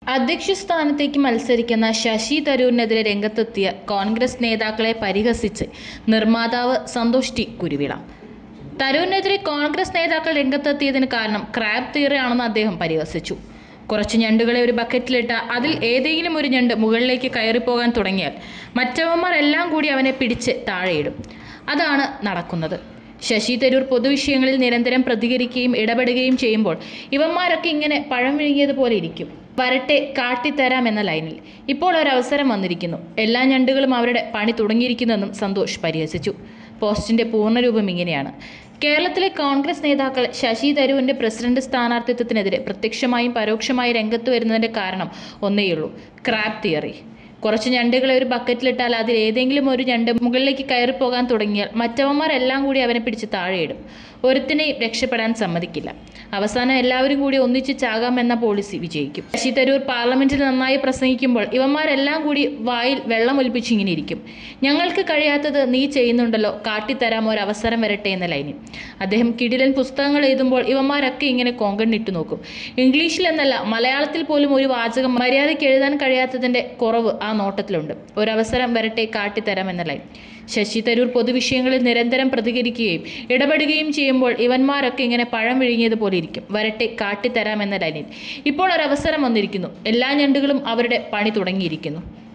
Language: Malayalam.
അധ്യക്ഷ സ്ഥാനത്തേക്ക് മത്സരിക്കുന്ന ശശി തരൂരിനെതിരെ രംഗത്തെത്തിയ കോൺഗ്രസ് നേതാക്കളെ പരിഹസിച്ച് നിർമ്മാതാവ് സന്തോഷ് ടി കുരുവിള തരൂരിനെതിരെ കോൺഗ്രസ് നേതാക്കൾ രംഗത്തെത്തിയതിന് കാരണം ക്രാബ് തിയറിയാണെന്ന് അദ്ദേഹം പരിഹസിച്ചു കുറച്ച് ഞണ്ടുകളെ ഒരു ബക്കറ്റിലിട്ട അതിൽ ഏതെങ്കിലും ഒരു ഞണ്ട് മുകളിലേക്ക് കയറിപ്പോകാൻ തുടങ്ങിയാൽ മറ്റവന്മാർ എല്ലാം കൂടി അവനെ പിടിച്ച് താഴെയിടും അതാണ് നടക്കുന്നത് ശശി തരൂർ പൊതുവിഷയങ്ങളിൽ നിരന്തരം പ്രതികരിക്കുകയും ഇടപെടുകയും ചെയ്യുമ്പോൾ ഇവന്മാരൊക്കെ ഇങ്ങനെ പഴം വിഴുങ്ങിയതുപോലെ ഇരിക്കും വരട്ടെ കാട്ടിത്തരാം എന്ന ലൈനിൽ ഇപ്പോൾ ഒരവസരം വന്നിരിക്കുന്നു എല്ലാ ഞണ്ടുകളും അവരുടെ പണി തുടങ്ങിയിരിക്കുന്നെന്നും സന്തോഷ് പരിഹസിച്ചു പോസ്റ്റിന്റെ പൂർണ്ണരൂപം ഇങ്ങനെയാണ് കേരളത്തിലെ കോൺഗ്രസ് നേതാക്കൾ ശശി തരൂരിന്റെ പ്രസിഡന്റ് സ്ഥാനാർത്ഥിത്വത്തിനെതിരെ പ്രത്യക്ഷമായും പരോക്ഷമായും രംഗത്ത് വരുന്നതിന്റെ കാരണം ഒന്നേയുള്ളൂ ക്രാബ് തിയറി കുറച്ച് ഞണ്ടുകളെ ഒരു ബക്കറ്റിലിട്ടാൽ അതിൽ ഏതെങ്കിലും ഒരു ഞണ്ട് മുകളിലേക്ക് കയറിപ്പോകാൻ തുടങ്ങിയാൽ മറ്റവന്മാരെല്ലാം കൂടി അവനെ പിടിച്ച് താഴെയിടും ഒരുത്തിനെയും രക്ഷപ്പെടാൻ സമ്മതിക്കില്ല അവസാനം എല്ലാവരും കൂടി ഒന്നിച്ച് ചാകാമെന്ന പോളിസി വിജയിക്കും ശശി തരൂർ പാർലമെന്റിൽ നന്നായി പ്രസംഗിക്കുമ്പോൾ ഇവന്മാരെല്ലാം കൂടി വായിൽ വെള്ളം ഒലിപ്പിച്ച് ഇങ്ങനെ ഇരിക്കും ഞങ്ങൾക്ക് കഴിയാത്തത് നീ ചെയ്യുന്നുണ്ടല്ലോ കാട്ടിത്തരാം ഒരു അവസരം വരട്ടെ എന്ന ലൈനിൽ അദ്ദേഹം കിടിലൻ പുസ്തകങ്ങൾ എഴുതുമ്പോൾ ഇവന്മാരൊക്കെ ഇങ്ങനെ കോങ്കണ്ണിട്ട് നോക്കും ഇംഗ്ലീഷിൽ എന്നല്ല മലയാളത്തിൽ പോലും ഒരു വാചകം മര്യാദയ്ക്ക് എഴുതാൻ കഴിയാത്തതിൻ്റെ കുറവ് ആ നോട്ടത്തിലുണ്ട് ഒരവസരം വരട്ടെ കാട്ടിത്തരാം എന്ന ലൈൻ ശശി തരൂർ പൊതുവിഷയങ്ങളിൽ നിരന്തരം പ്രതികരിക്കുകയും ഇടപെടുകയും ചെയ്യുമ്പോൾ ഇവന്മാരൊക്കെ ഇങ്ങനെ പഴം വിഴുങ്ങിയതുപോലെ ഇരിക്കും വരട്ടെ കാട്ടിത്തരാം എന്ന ലൈനിൽ ഇപ്പോൾ ഒരവസരം വന്നിരിക്കുന്നു എല്ലാ ഞണ്ടുകളും അവരുടെ പണി തുടങ്ങിയിരിക്കുന്നു